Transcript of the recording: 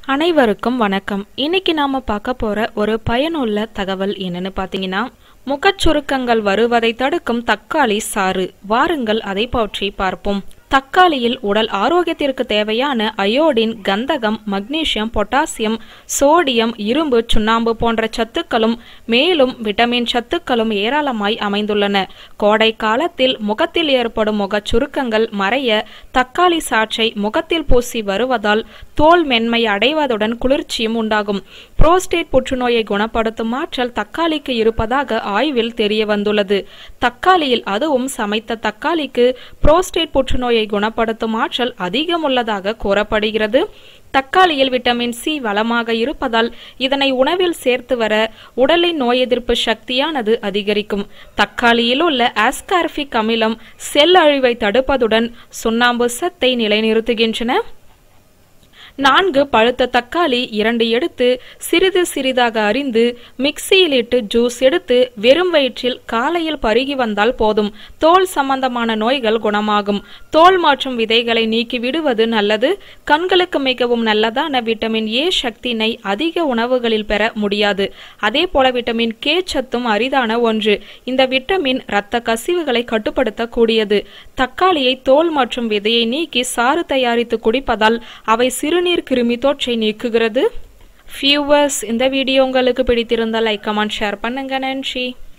அனைவருக்கும் வணக்கம் இன்னைக்கு நாம பார்க்க போற ஒரு பயனுள்ள தகவல் என்னன்னு பாத்தீங்கன்னா முகச்சுருக்கங்கள் வருவதை தடுக்கும் தக்காளி சாறு வாருங்கள் அதை பற்றி பார்ப்போம் தக்காளியில் உடல் ஆரோக்கியத்திற்கு தேவையான அயோடின் கந்தகம் மக்னீசியம் பொட்டாசியம் சோடியம் இரும்பு சுண்ணாம்பு போன்ற சத்துக்களும் மேலும் விட்டமின் சத்துக்களும் ஏராளமாய் அமைந்துள்ளன கோடை காலத்தில் முகத்தில் ஏற்படும் முகச் சுருக்கங்கள் மறைய தக்காளி சாற்றை முகத்தில் பூசி வருவதால் தோல் மென்மை அடைவதுடன் குளிர்ச்சியும் உண்டாகும் புரோஸ்டேட் புற்றுநோயை குணப்படுத்தும் ஆற்றல் தக்காளிக்கு இருப்பதாக ஆய்வில் தெரிய வந்துள்ளது தக்காளியில் அதுவும் சமைத்த தக்காளிக்கு புரோஸ்டேட் புற்றுநோயை குணப்படுத்தும் ஆற்றல் அதிகம் உள்ளதாக கூறப்படுகிறது தக்காளியில் விட்டமின் சி வளமாக இருப்பதால் இதனை உணவில் சேர்த்து வர உடலின் நோய் எதிர்ப்பு சக்தியானது அதிகரிக்கும் தக்காளியில் உள்ள ஆஸ்கார்பிக் அமிலம் செல் அழிவை தடுப்பதுடன் சுண்ணாம்பு சத்தை நிலைநிறுத்துகின்றன நான்கு பழுத்த தக்காளி இரண்டு எடுத்து சிறிது சிறிதாக அரிந்து மிக்சியில் இட்டு ஜூஸ் எடுத்து வெறும் வயிற்றில் காலையில் பருகி வந்தால் போதும் தோல் சம்பந்தமான நோய்கள் குணமாகும் தோல் மற்றும் விதைகளை நீக்கி விடுவது நல்லது கண்களுக்கு மிகவும் நல்லதான விட்டமின் ஏ சக்தியினை அதிக உணவுகளில் பெற முடியாது அதே போல விட்டமின் கே சத்தும் அரிதான ஒன்று இந்த விட்டமின் இரத்த கசிவுகளை கட்டுப்படுத்தக்கூடியது தக்காளியை தோல் மற்றும் விதையை நீக்கி சாறு தயாரித்து குடிப்பதால் அவை சிறுநீர் கிருமி தொற்றை நீக்குகிறது வியூவர்ஸ் இந்த வீடியோ உங்களுக்கு பிடித்திருந்தால் லைக் கமெண்ட் ஷேர் பண்ணுங்க நன்றி